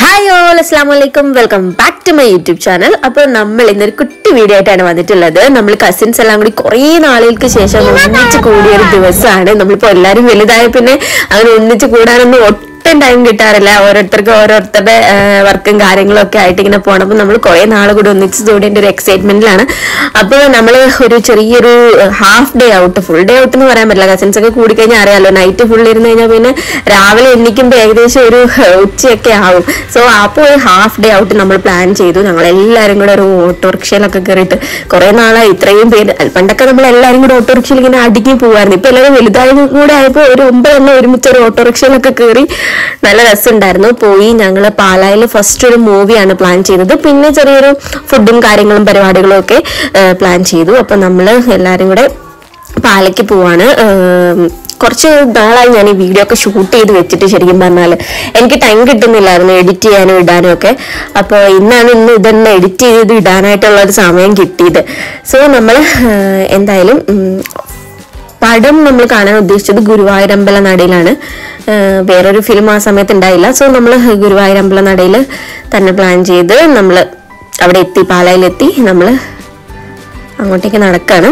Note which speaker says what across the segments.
Speaker 1: Hi all അസ്സാം വലൈക്കും welcome back to my YouTube channel അപ്പോൾ നമ്മൾ ഇന്നൊരു കുട്ടി വീഡിയോ ആയിട്ടാണ് വന്നിട്ടുള്ളത് നമ്മൾ കസിൻസ് എല്ലാം കൂടി കുറേ നാളുകൾക്ക് ശേഷം ഒന്നിച്ച് കൂടിയ ഒരു ദിവസമാണ് നമ്മളിപ്പോൾ എല്ലാവരും വലുതായ പിന്നെ അങ്ങനെ ഒന്നിച്ച് കൂടാനൊന്നും ഒട്ടും ടൈം കിട്ടാറില്ല ഓരോരുത്തർക്ക് ഓരോരുത്തരുടെ വർക്കും കാര്യങ്ങളും ഒക്കെ ആയിട്ട് ഇങ്ങനെ പോകണം അപ്പോൾ നമ്മൾ കുറേ നാൾ കൂടി ഒന്നിച്ച് കൂടേണ്ട ഒരു എക്സൈറ്റ്മെന്റിലാണ് അപ്പോൾ നമ്മൾ ഒരു ചെറിയൊരു half day out full day out എന്ന് പറയാൻ പറ്റില്ല കസിൻസ് ഒക്കെ കൂടി കഴിഞ്ഞാൽ അറിയാലോ നൈറ്റ് ഫുൾ ഇരുന്ന് കഴിഞ്ഞാൽ പിന്നെ രാവിലെ എണ്ണിക്കുമ്പോൾ ഏകദേശം ഒരു ഉച്ചയൊക്കെ ആവും സോ അപ്പോൾ ഒരു ഹാഫ് ഡേ ഔട്ട് നമ്മൾ പ്ലാൻ ചെയ്തു ഞങ്ങൾ എല്ലാവരും കൂടെ ഒരു ഓട്ടോറിക്ഷയിലൊക്കെ കയറിയിട്ട് കുറേ നാളായി ഇത്രയും പേര് പണ്ടൊക്കെ നമ്മൾ എല്ലാവരും കൂടെ ഓട്ടോറിക്ഷയിൽ ഇങ്ങനെ അടുക്കി പോകുമായിരുന്നു ഇപ്പൊ എല്ലാവരും വലുതായതും കൂടെ ആയപ്പോൾ ഒരു ഒമ്പതെണ്ണം ഒരുമിച്ച് ഒരു ഓട്ടോറിക്ഷയിലൊക്കെ കയറി നല്ല രസമുണ്ടായിരുന്നു പോയി ഞങ്ങൾ പാലായിൽ ഫസ്റ്റ് ഒരു മൂവിയാണ് പ്ലാൻ ചെയ്തത് പിന്നെ ചെറിയൊരു ഫുഡും കാര്യങ്ങളും പരിപാടികളും ഒക്കെ പ്ലാൻ ചെയ്തു അപ്പൊ നമ്മൾ എല്ലാവരും കൂടെ പാലയ്ക്ക് പോവാണ് ഏം, കുറച്ച് നാളായി ഞാൻ ഈ വീഡിയോ ഒക്കെ ഷൂട്ട് ചെയ്ത് വെച്ചിട്ട് ശരിക്കും പറഞ്ഞാൽ എനിക്ക് ടൈം കിട്ടുന്നില്ലായിരുന്നു എഡിറ്റ് ചെയ്യാനും ഇടാനും ഒക്കെ അപ്പോൾ ഇന്നാണ് ഇന്ന് ഇതെന്നെ എഡിറ്റ് ചെയ്ത് ഇടാനായിട്ടുള്ള ഒരു സമയം കിട്ടിയത് സോ നമ്മൾ എന്തായാലും ഉം, പടം നമ്മൾ കാണാൻ ഉദ്ദേശിച്ചത് ഗുരുവായൂരമ്പല നടയിലാണ് ഏഹ് വേറൊരു ഫിലിം ആ സമയത്ത് ഉണ്ടായില്ല സോ നമ്മൾ ഗുരുവായൂരമ്പല നടയിൽ തന്നെ പ്ലാൻ ചെയ്ത് നമ്മൾ അവിടെ എത്തി പാലായിലെത്തി നമ്മൾ അങ്ങോട്ടേക്ക് നടക്കാണ്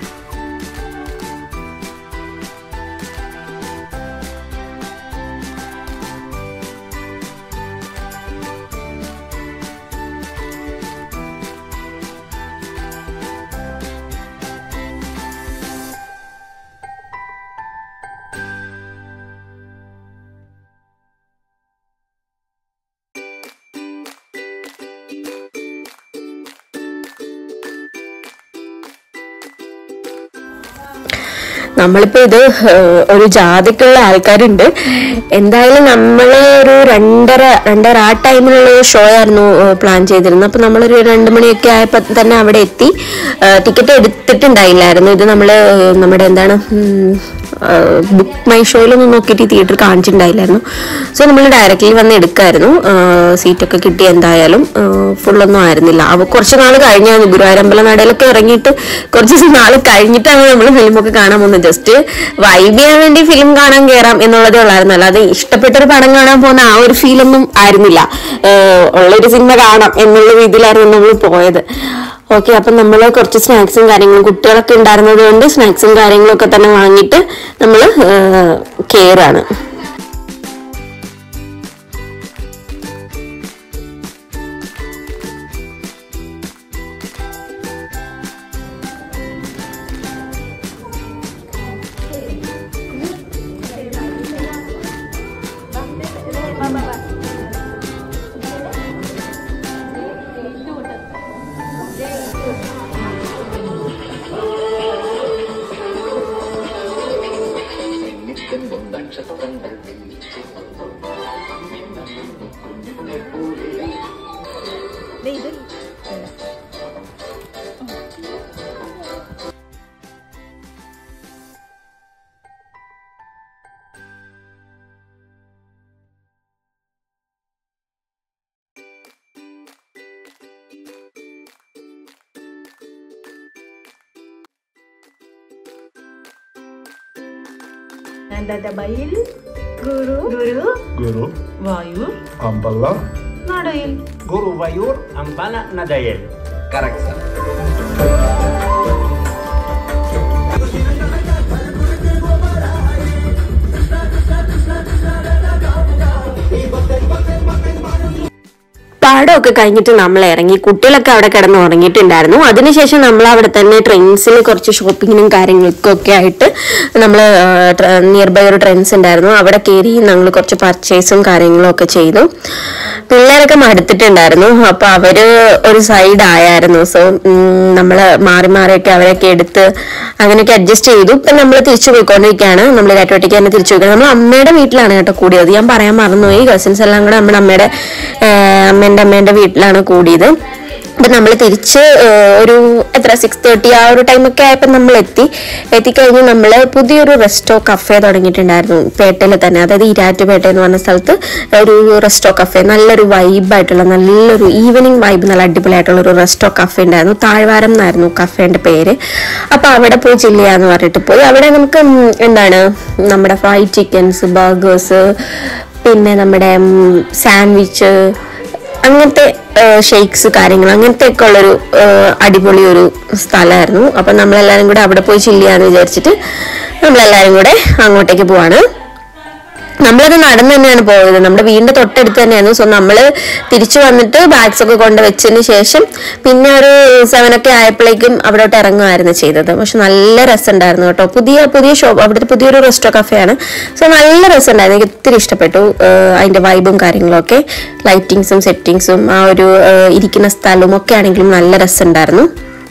Speaker 1: നമ്മളിപ്പോ ഇത് ഏഹ്, ഒരു ജാതിക്കുള്ള ആൾക്കാരുണ്ട് എന്തായാലും നമ്മള് ഒരു രണ്ടര രണ്ടര ആ ടൈമിലുള്ള ഒരു ഷോ ആയിരുന്നു പ്ലാൻ ചെയ്തിരുന്നത് അപ്പൊ നമ്മളൊരു രണ്ടു മണിയൊക്കെ ആയപ്പോ തന്നെ അവിടെ എത്തി ടിക്കറ്റ് എടുത്തിട്ടുണ്ടായില്ലായിരുന്നു ഇത് നമ്മള് ഏഹ്, നമ്മുടെ എന്താണ് ബുക്ക് മൈ ഷോയിലൊന്നും നോക്കിയിട്ട് തിയേറ്റർ കാണിച്ചിട്ടുണ്ടായില്ലായിരുന്നു സോ നമ്മൾ ഡയറക്റ്റ്ലി വന്ന് എടുക്കായിരുന്നു സീറ്റൊക്കെ കിട്ടി എന്തായാലും ഫുള്ളൊന്നും ആയിരുന്നില്ല അവ കുറച്ച് നാൾ കഴിഞ്ഞാണ് ഗുരുവായൂരമ്പല നടയിലൊക്കെ ഇറങ്ങിയിട്ട് കുറച്ച് നാൾ കഴിഞ്ഞിട്ടാണ് നമ്മൾ ഫിലിമൊക്കെ കാണാൻ പോകുന്നത് ജസ്റ്റ് വൈബ് ചെയ്യാൻ വേണ്ടി ഫിലിം കാണാൻ കയറാം എന്നുള്ളതേ ഉള്ളായിരുന്നു അല്ലാതെ ഇഷ്ടപ്പെട്ടൊരു പടം കാണാൻ പോകുന്ന ആ ഒരു ഫീലൊന്നും ആയിരുന്നില്ല ഏഹ് ഉള്ളൊരു സിനിമ കാണാം എന്നുള്ള രീതിയിലായിരുന്നു നമ്മൾ പോയത് ഓക്കെ അപ്പം നമ്മൾ കുറച്ച് സ്നാക്സും കാര്യങ്ങളും കുട്ടികളൊക്കെ ഉണ്ടായിരുന്നത് കൊണ്ട് സ്നാക്സും കാര്യങ്ങളും ഒക്കെ തന്നെ വാങ്ങിയിട്ട് നമ്മൾ കെയറാണ്
Speaker 2: നന്ദതബയിൽ ഗുരു ഗുരു
Speaker 3: Guru
Speaker 2: വായു
Speaker 3: Ambala
Speaker 2: നടയിൽ
Speaker 4: Guru Vayur Ambala Nadayel.
Speaker 5: Correct, sir.
Speaker 1: പാടമൊക്കെ കഴിഞ്ഞിട്ട് നമ്മൾ ഇറങ്ങി കുട്ടികളൊക്കെ അവിടെ കിടന്ന് ഉറങ്ങിയിട്ടുണ്ടായിരുന്നു അതിനുശേഷം നമ്മൾ അവിടെ തന്നെ ട്രെയിൻസിൽ കുറച്ച് ഷോപ്പിങ്ങിനും കാര്യങ്ങൾക്കും ഒക്കെ ആയിട്ട് നമ്മൾ നിയർ ബൈ ഒരു ട്രെൻഡ്സ് ഉണ്ടായിരുന്നു അവിടെ കയറി ഞങ്ങൾ കുറച്ച് പർച്ചേസും കാര്യങ്ങളും ഒക്കെ ചെയ്തു പിള്ളേരൊക്കെ മടുത്തിട്ടുണ്ടായിരുന്നു അപ്പൊ അവര് ഒരു സൈഡ് ആയായിരുന്നു സോ നമ്മൾ മാറി മാറിയൊക്കെ അവരൊക്കെ എടുത്ത് അങ്ങനെയൊക്കെ അഡ്ജസ്റ്റ് ചെയ്തു ഇപ്പൊ നമ്മൾ തിരിച്ചു പോയിക്കൊണ്ടിരിക്കുകയാണ് നമ്മൾ ഇരട്ടോട്ടേക്ക് തന്നെ തിരിച്ചു പോയിക്കണം നമ്മൾ അമ്മയുടെ വീട്ടിലാണ് കേട്ടോ കൂടിയത് ഞാൻ പറയാൻ മറന്നുപോയി കസിൻസ് എല്ലാം കൂടെ നമ്മുടെ അമ്മയുടെ ഏഹ് അമ്മേന്റെ അമ്മേന്റെ വീട്ടിലാണ് കൂടിയത് അപ്പൊ നമ്മൾ തിരിച്ച് ഏഹ്, ഒരു എത്ര സിക്സ് തേർട്ടി ആ ഒരു ടൈമൊക്കെ ആയപ്പോൾ നമ്മൾ എത്തി എത്തിക്കഴിഞ്ഞ് നമ്മൾ പുതിയൊരു റെസ്റ്റോ കഫേ തുടങ്ങിയിട്ടുണ്ടായിരുന്നു പേട്ടയിൽ തന്നെ അതായത് ഈരാറ്റുപേട്ട എന്ന് പറഞ്ഞ സ്ഥലത്ത് ഒരു റെസ്റ്റോ കഫേ നല്ലൊരു വൈബായിട്ടുള്ള നല്ലൊരു ഈവനിങ് വൈബ് നല്ല അടിപൊളിയായിട്ടുള്ള ഒരു റെസ്റ്റോ കഫേ ഉണ്ടായിരുന്നു താഴ്വാരം എന്നായിരുന്നു കഫേന്റെ പേര് അപ്പൊ അവിടെ പോയി ചില്ല് ചെയ്യാന്ന് പറഞ്ഞിട്ട് പോയി അവിടെ നമുക്ക് ഉം, എന്താണ് നമ്മുടെ ഫ്രൈഡ് ചിക്കൻസ് ബർഗേഴ്സ് പിന്നെ നമ്മുടെ സാൻഡ്വിച്ച് അങ്ങനത്തെ ഷെയ്ക്സ് കാര്യങ്ങൾ അങ്ങനത്തെ ഒക്കെ ഉള്ളൊരു ആ, അടിപൊളി ഒരു സ്ഥലമായിരുന്നു അപ്പം നമ്മളെല്ലാവരും കൂടെ അവിടെ പോയി ചില്ല് ചെയ്യാന്ന് വിചാരിച്ചിട്ട് നമ്മളെല്ലാവരും കൂടെ അങ്ങോട്ടേക്ക് പോവാണ് നമ്മളത് നടന്നു തന്നെയാണ് പോയത് നമ്മുടെ വീടിന്റെ തൊട്ടടുത്ത് തന്നെയായിരുന്നു സോ നമ്മൾ തിരിച്ചു വന്നിട്ട് ബാഗ്സ് ഒക്കെ കൊണ്ട് വെച്ചതിന് ശേഷം പിന്നെ ഒരു സെവൻ ഒക്കെ ആയപ്പോഴേക്കും അവിടോട്ട് ഇറങ്ങുമായിരുന്നു ചെയ്തത് പക്ഷെ നല്ല രസമുണ്ടായിരുന്നു കേട്ടോ പുതിയ പുതിയ ഷോപ്പ് അവിടുത്തെ പുതിയൊരു റെസ്റ്റോ കഫേയാണ് സോ നല്ല രസമുണ്ടായിരുന്നു എനിക്ക് ഒത്തിരി ഇഷ്ടപ്പെട്ടു ആഹ് അതിന്റെ വൈബും കാര്യങ്ങളും ഒക്കെ ലൈറ്റിങ്സും സെറ്റിങ്സും ആ ഒരു ആഹ് ഇരിക്കുന്ന സ്ഥലവും ഒക്കെ ആണെങ്കിലും നല്ല രസമുണ്ടായിരുന്നു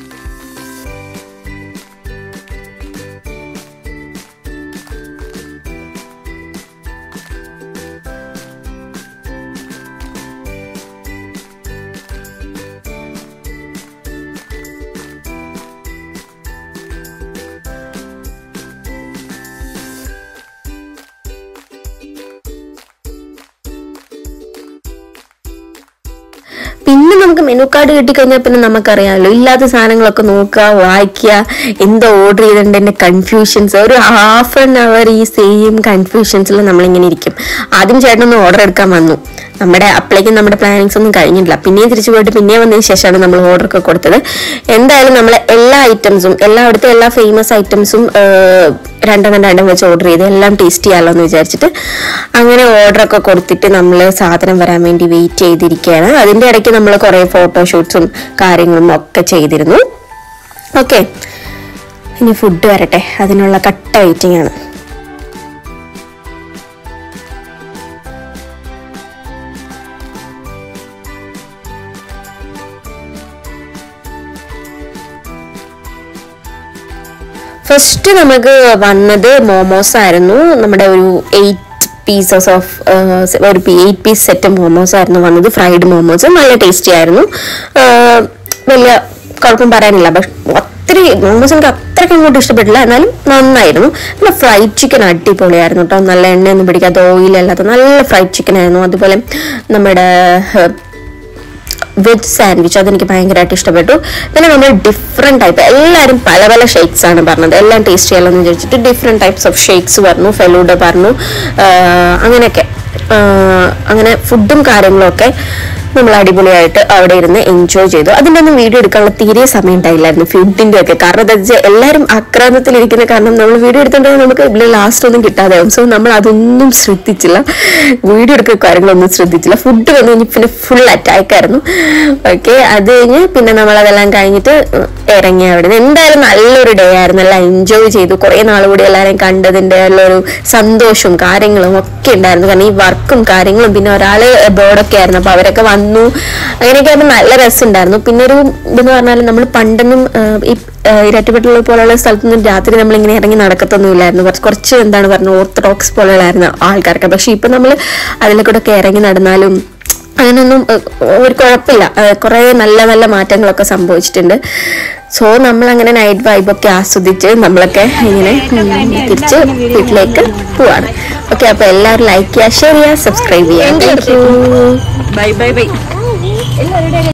Speaker 1: പിന്നെ നമുക്ക് മെനു കാർഡ് കിട്ടിക്കഴിഞ്ഞാൽ പിന്നെ നമുക്കറിയാമല്ലോ ഇല്ലാത്ത സാധനങ്ങളൊക്കെ നോക്കുക വായിക്കുക എന്താ ഓർഡർ ചെയ്തിട്ടുണ്ട് എന്റെ കൺഫ്യൂഷൻസ് ഒരു ഹാഫ് ആൻ അവർ ഈ സെയിം കൺഫ്യൂഷൻസിൽ നമ്മളിങ്ങനെ ഇരിക്കും ആദ്യം ചേട്ടനൊന്ന് ഓർഡർ എടുക്കാൻ വന്നു നമ്മുടെ അപ്പോഴേക്കും നമ്മുടെ പ്ലാനിങ്സ് ഒന്നും കഴിഞ്ഞിട്ടില്ല പിന്നെയും തിരിച്ചു പോയിട്ട് പിന്നെയും വന്നതിന് ശേഷമാണ് നമ്മൾ ഓർഡർ ഒക്കെ കൊടുത്തത് എന്തായാലും നമ്മൾ എല്ലാ ഐറ്റംസും എല്ലായിടത്തെ എല്ലാ ഫേമസ് ഐറ്റംസും രണ്ടെണ്ണം രണ്ടും വെച്ച് ഓർഡർ ചെയ്ത് എല്ലാം ടേസ്റ്റ് ചെയ്യാമല്ലോ എന്ന് വിചാരിച്ചിട്ട് അങ്ങനെ ഓർഡർ ഒക്കെ കൊടുത്തിട്ട് നമ്മൾ സാധനം വരാൻ വേണ്ടി വെയിറ്റ് ചെയ്തിരിക്കുകയാണ് അതിൻ്റെ ഇടയ്ക്ക് നമ്മൾ കുറേ ഫോട്ടോഷൂട്ട്സും കാര്യങ്ങളും ഒക്കെ ചെയ്തിരുന്നു ഓക്കെ ഇനി ഫുഡ് വരട്ടെ അതിനുള്ള കട്ട വെയിറ്റിംഗ് ആണ് ഫസ്റ്റ് നമുക്ക് വന്നത് മോമോസ് ആയിരുന്നു നമ്മുടെ ഒരു എയ്റ്റ് പീസസ് ഓഫ് ഒരു എയ്റ്റ് പീസ് സെറ്റ് മോമോസ് ആയിരുന്നു വന്നത് ഫ്രൈഡ് മോമോസ് നല്ല ടേസ്റ്റി ആയിരുന്നു ആ, വലിയ കുഴപ്പം പറയാനില്ല പക്ഷെ ഒത്തിരി മോമോസ് എനിക്ക് അത്രയ്ക്ക് അങ്ങോട്ട് ഇഷ്ടപ്പെട്ടില്ല എന്നാലും നന്നായിരുന്നു പിന്നെ ഫ്രൈഡ് ചിക്കൻ അടിപൊളിയായിരുന്നു കേട്ടോ നല്ല എണ്ണയൊന്നും പിടിക്കാത്ത ഓയിലല്ലാത്ത നല്ല ഫ്രൈഡ് ചിക്കൻ ആയിരുന്നു അതുപോലെ നമ്മുടെ ആ, വെജ് സാൻഡ്വിച്ച് അതെനിക്ക് ഭയങ്കരമായിട്ട് ഇഷ്ടപ്പെട്ടു പിന്നെ നമ്മൾ ഡിഫറെൻറ്റ് ടൈപ്പ് എല്ലാവരും പല പല ഷേക്സ് ആണ് പറഞ്ഞത് എല്ലാം ടേസ്റ്റ് ചെയ്യാമെന്ന് വിചാരിച്ചിട്ട് ഡിഫറെൻറ്റ് ടൈപ്സ് ഓഫ് ഷേക്സ് പറഞ്ഞു ഫെലൂഡ പറഞ്ഞു ആഹ് അങ്ങനെയൊക്കെ ആഹ് അങ്ങനെ ഫുഡും കാര്യങ്ങളും ഒക്കെ നമ്മൾ അടിപൊളിയായിട്ട് അവിടെ ഇരുന്ന് എൻജോയ് ചെയ്തു അതിൻ്റെ ഒന്നും വീഡിയോ എടുക്കാനുള്ള തീരെ സമയം ഉണ്ടായില്ലായിരുന്നു ഫുഡിൻ്റെ ഒക്കെ കാരണം എന്താ വെച്ചാൽ എല്ലാവരും ആക്രാന്തത്തിലിരിക്കുന്ന കാരണം നമ്മൾ വീഡിയോ എടുത്തിട്ടുണ്ടെങ്കിൽ നമുക്ക് ഇവിടെ ലാസ്റ്റ് ഒന്നും കിട്ടാതെയാവും സോ നമ്മൾ അതൊന്നും ശ്രദ്ധിച്ചില്ല വീഡിയോ എടുക്കുന്ന കാര്യങ്ങളൊന്നും ശ്രദ്ധിച്ചില്ല ഫുഡ് വന്നു കഴിഞ്ഞ് പിന്നെ ഫുൾ അറ്റാക്ക് ആയിരുന്നു ഓക്കെ അത് കഴിഞ്ഞ് പിന്നെ നമ്മൾ അതെല്ലാം കഴിഞ്ഞിട്ട് ഇറങ്ങി അവിടെ നിന്ന് എന്തായാലും നല്ലൊരു ഡേ ആയിരുന്നു എല്ലാം എൻജോയ് ചെയ്തു കുറേ നാൾ കൂടി എല്ലാവരെയും കണ്ടതിൻ്റെ ഉള്ളൊരു സന്തോഷവും കാര്യങ്ങളും ഒക്കെ ഉണ്ടായിരുന്നു കാരണം ഈ വർക്കും കാര്യങ്ങളും പിന്നെ ഒരാൾ ബോർഡൊക്കെ ആയിരുന്നു അപ്പോൾ അവരൊക്കെ വന്നു അങ്ങനെയൊക്കെ ആകുമ്പോൾ നല്ല രസമുണ്ടായിരുന്നു പിന്നെ ഒരു ഇതെന്ന് പറഞ്ഞാൽ നമ്മൾ പണ്ടൊന്നും ആ, ഈ ആ, ഇരട്ടിപ്പെട്ടുള്ള പോലുള്ള സ്ഥലത്തൊന്നും രാത്രി നമ്മൾ ഇങ്ങനെ ഇറങ്ങി നടക്കത്തൊന്നുമില്ലായിരുന്നു കുറച്ച് കുറച്ച് എന്താണ് പറഞ്ഞത് ഓർത്തഡോക്സ് പോലെയുള്ളായിരുന്നു ആൾക്കാർക്ക് പക്ഷെ ഇപ്പം നമ്മൾ അതിലെ കൂടെ ഒക്കെ ഇറങ്ങി നടന്നാലും അങ്ങനെയൊന്നും ഏഹ്, ഒരു കുഴപ്പമില്ല ഏഹ്, കുറേ നല്ല നല്ല മാറ്റങ്ങളൊക്കെ സംഭവിച്ചിട്ടുണ്ട് സോ നമ്മൾ അങ്ങനെ നൈറ്റ് വൈബൊക്കെ ആസ്വദിച്ച് നമ്മളൊക്കെ ഇങ്ങനെ ഉം, തിരിച്ച് വീട്ടിലേക്ക് പോവാണ് ഓക്കെ അപ്പൊ എല്ലാവരും ലൈക്ക് ചെയ്യുക ഷെയർ ചെയ്യുക സബ്സ്ക്രൈബ് ചെയ്യുക thank you
Speaker 2: bye bye by